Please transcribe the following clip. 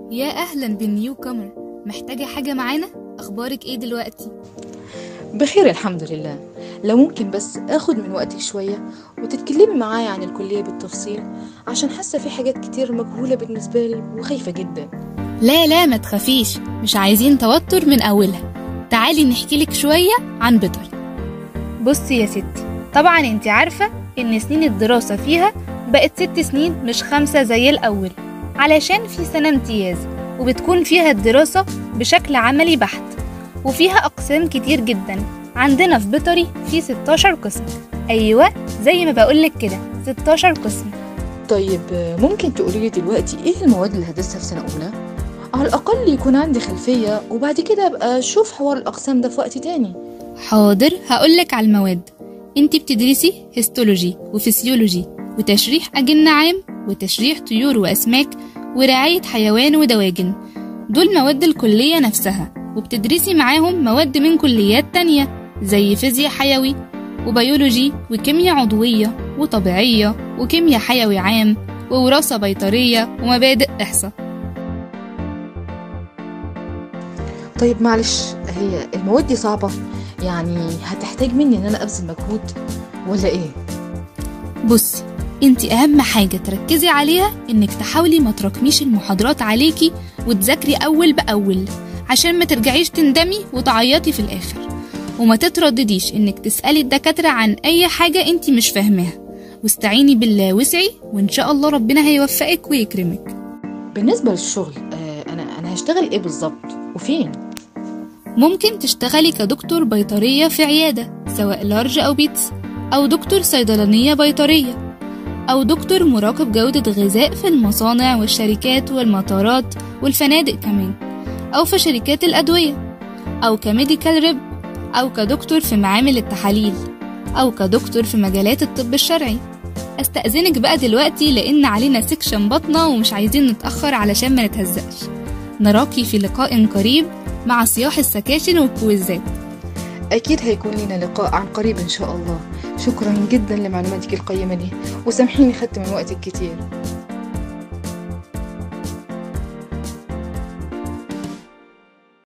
يا أهلا بالنيو كامر محتاجة حاجة معانا؟ أخبارك إيه دلوقتي؟ بخير الحمد لله لو ممكن بس اخد من وقتك شوية وتتكلمي معايا عن الكلية بالتفصيل عشان حاسة في حاجات كتير مجهولة بالنسبة لي وخايفة جدا لا لا ما تخافيش مش عايزين توتر من أولها تعالي نحكيلك شوية عن بيطري بصي يا ستي طبعا انت عارفة ان سنين الدراسة فيها بقت ست سنين مش خمسة زي الأول علشان في سنة امتياز وبتكون فيها الدراسة بشكل عملي بحت وفيها أقسام كتير جدا عندنا في بيطري في 16 قسم أيوة زي ما بقولك كده 16 قسم طيب ممكن تقولي لي دلوقتي ايه المواد اللي هدرسها في سنة أولى؟ على الأقل يكون عندي خلفية وبعد كده أبقى أشوف حوار الأقسام ده في وقت تاني حاضر هقولك على المواد انت بتدرسي هيستولوجي وفسيولوجي وتشريح أجنة عام وتشريح طيور وأسماك ورعاية حيوان ودواجن دول مواد الكلية نفسها وبتدرسي معاهم مواد من كليات تانية زي فيزياء حيوي وبيولوجي وكيمياء عضوية وطبيعية وكيمياء حيوي عام ووراثة بيطرية ومبادئ إحصاء طيب معلش هي المواد دي صعبة يعني هتحتاج مني إن أنا أبذل مجهود ولا إيه؟ بصي انت اهم حاجة تركزي عليها انك تحاولي ما تراكميش المحاضرات عليكي وتذاكري اول باول عشان ما ترجعيش تندمي وتعيطي في الاخر وما تتردديش انك تسألي الدكاترة عن اي حاجة انت مش فاهماها واستعيني بالله وسعي وان شاء الله ربنا هيوفقك ويكرمك بالنسبة للشغل آه أنا أنا هشتغل إيه بالظبط وفين؟ ممكن تشتغلي كدكتور بيطرية في عيادة سواء لارج أو بيتس أو دكتور صيدلانية بيطرية أو دكتور مراقب جودة غذاء في المصانع والشركات والمطارات والفنادق كمان أو في شركات الأدوية أو كميديكال ريب أو كدكتور في معامل التحاليل أو كدكتور في مجالات الطب الشرعي أستأذنك بقى دلوقتي لأن علينا سكشن بطنة ومش عايزين نتأخر علشان ما نتهزقش نراكي في لقاء قريب مع صياح السكاشن والكويزات أكيد هيكون لنا لقاء عن قريب إن شاء الله شكرا جدا لمعلوماتك القيمة دي وسامحيني خدت من وقتك كتير